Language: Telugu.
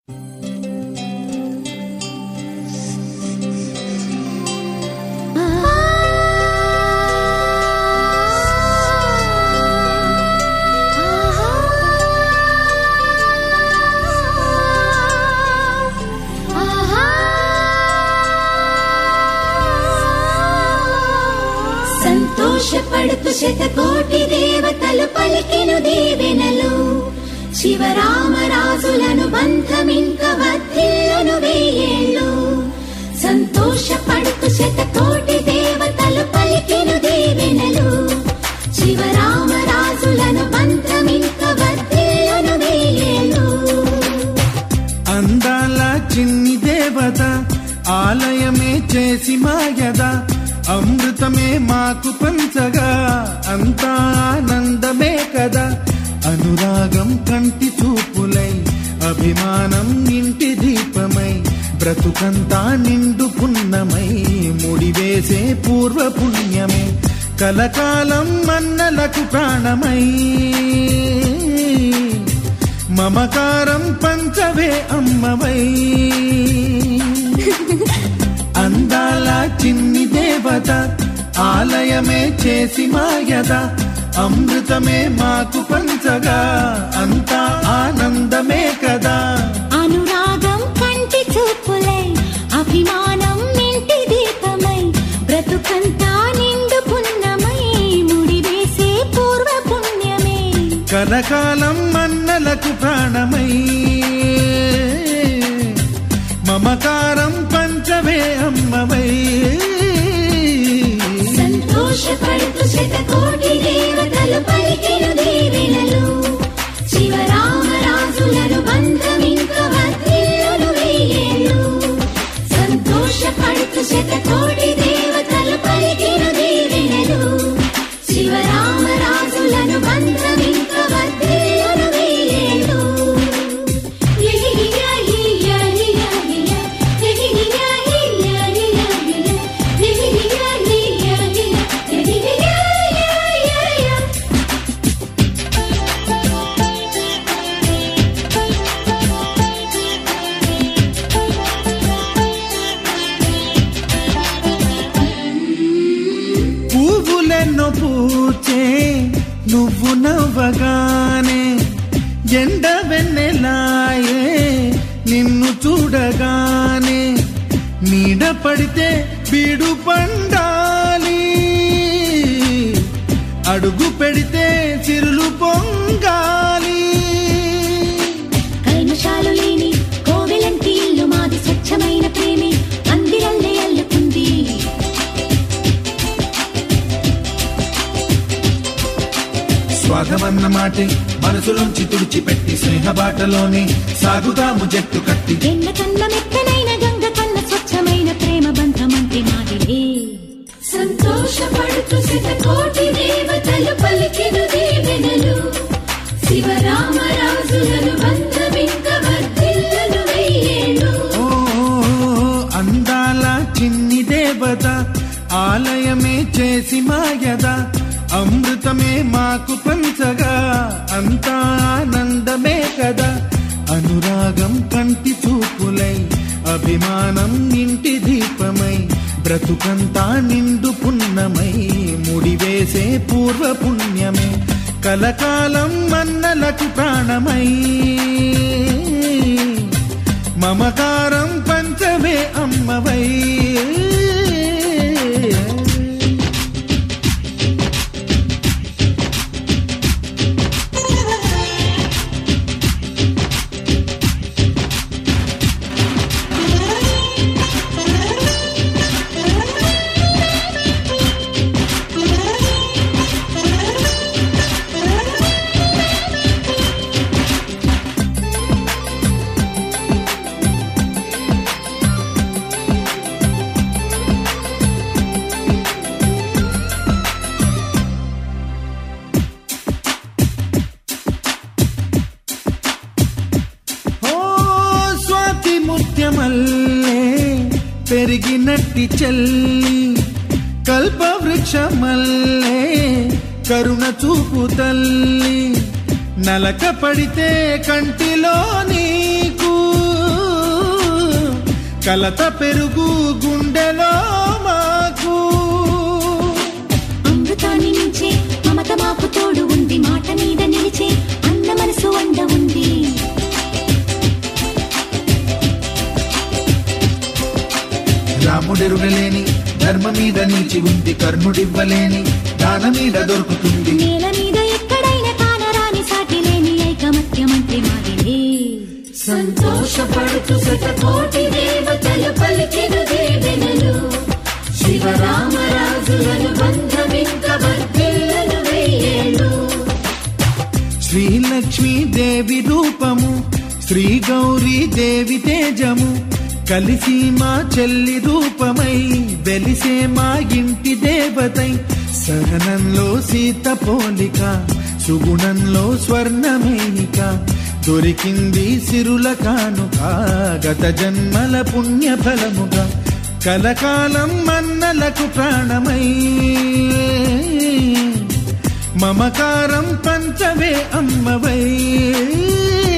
సంతోషపడుతు శతకోటి దేవతలు పలికెను దీవెనలు శివరామరాజులను బంధమింక వర్ధిల్లును వేయేళ్ళు సంతోషపడుతు శతకోటి దేవతలు పలికెను దీవెనలు శివరామరాజులను బంధమింక వర్ధిల్లును వేయేళ్ళు అందాల చిన్ని దేవత ఆలయమే చేసి మాయద అమృతమే మాకు పంచగా అంతా ఆనందమే కదా అనురాగం కంటి చూపులై అభిమానం ఇంటి దీపమై బ్రతుకంతా నిండు పున్నమై ముడివేసే పూర్వ పుణ్యమే కలకాలం మన్నలకు ప్రాణమై మమకారం పంచవే అమ్మవై అందాల చిన్ని దేవత ఆలయమే చేసి మాయద అమృతమే మాకు పంచగా అంతా ఆనందమే కదా అనురాగం కంటి చూపులై అభిమానం ఇంటి దీపమై బ్రతుకంతా నిండు పున్నమై ముడివేసే పూర్వ పుణ్యమే కలకాలం మన్నలకు ప్రాణమై మమకారం పంచవే అమ్మవై సంతోషపడుతూ శతకోటి దేవతలు పలికెను దీవెనలు శివరామరాజులను బంధమింక వర్ధిల్లును వేయేళ్ళు సంతోషపడుతూ శతకోటి దేవతలు పలికెను దీవెనలు శివరామరాజులను బంధమింక వర్ధిల్లును వేయేళ్ళు పువ్వులెన్నో పూచే నువ్వు నవ్వగానే ఎండ వెన్నెలాయే నిన్ను చూడగానే నీడ పడితే బీడు పండాలి అడుగు పెడితే చిరులు పొంగాలి కల్మషాలు లేని కోవెలంటి ఇల్లు మాది స్వచ్ఛమైన ప్రేమే అందిరల్లే అల్లుకుంది స్వాగమన్న మాటే మనసులోంచి తుడిచిపెట్టి స్నేహబాటలోనే సాగుతాము జట్టు కట్టి ఎన్న కన్న మెత్తనైన గంగ కన్న స్వచ్ఛమైన ప్రేమ బంధమంటే మాదిలే సంతోషపడుతూ శతకోటి దేవతలు పలికెను దీవెనలు శివరామరాజులను బంధమింక వర్ధిల్లును వెయ్యేళ్ళు ఓ అందాల చిన్ని దేవత ఆలయమే చేసి మాయద అమృతమే మాకు పంచగా అంతా ఆనందమే కదా అనురాగం కంటి చూపులై అభిమానం ఇంటి దీపమై బ్రతుకంతా నిండు పున్నమై ముడివేసే పూర్వ పుణ్యమే కలకాలం మన్నలకు ప్రాణమై మమకారం పంచవే అమ్మవై ఓ స్వాతి ముత్యమల్లే పెరిగినట్టి చెల్లి కల్పవృక్షమల్లే కరుణ చూపు తల్లి నలక పడితే కంటిలో నీకు కలత పెరుగు గుండెలో మాకు అమృతాన్ని మించే మమత మాకు తోడు ఉంది మాట మీద నిలిచే అన్న మనసు అండ ఉంది రాముడెరుగలేని ధర్మ మీద నిలిచి ఉంది కర్ణుడివ్వలేని దాన మీద దొరుకుతుంది నేల మీద ఎక్కడైనా కానరాని సాటి లేని ఐకమత్యమంటే మాదిలే సంతోషపడుతూ శతకోటి దేవతలు పలికిన దీవెనలు శివరామరాజులను బంధమింక వర్ధిల్లను వెయ్యేళ్ళు శ్రీలక్ష్మీ దేవి రూపము శ్రీ గౌరీ దేవి తేజము కలిసి మా చెల్లి రూపమై వెలిసే మా ఇంటి దేవతై సహనంలో సీత పోలిక సుగుణంలో స్వర్ణమేనిక దొరికింది సిరుల కానుక గత జన్మల పుణ్య ఫలముగా కలకాలం మన్నలకు ప్రాణమై మమకారం పంచవే అమ్మవై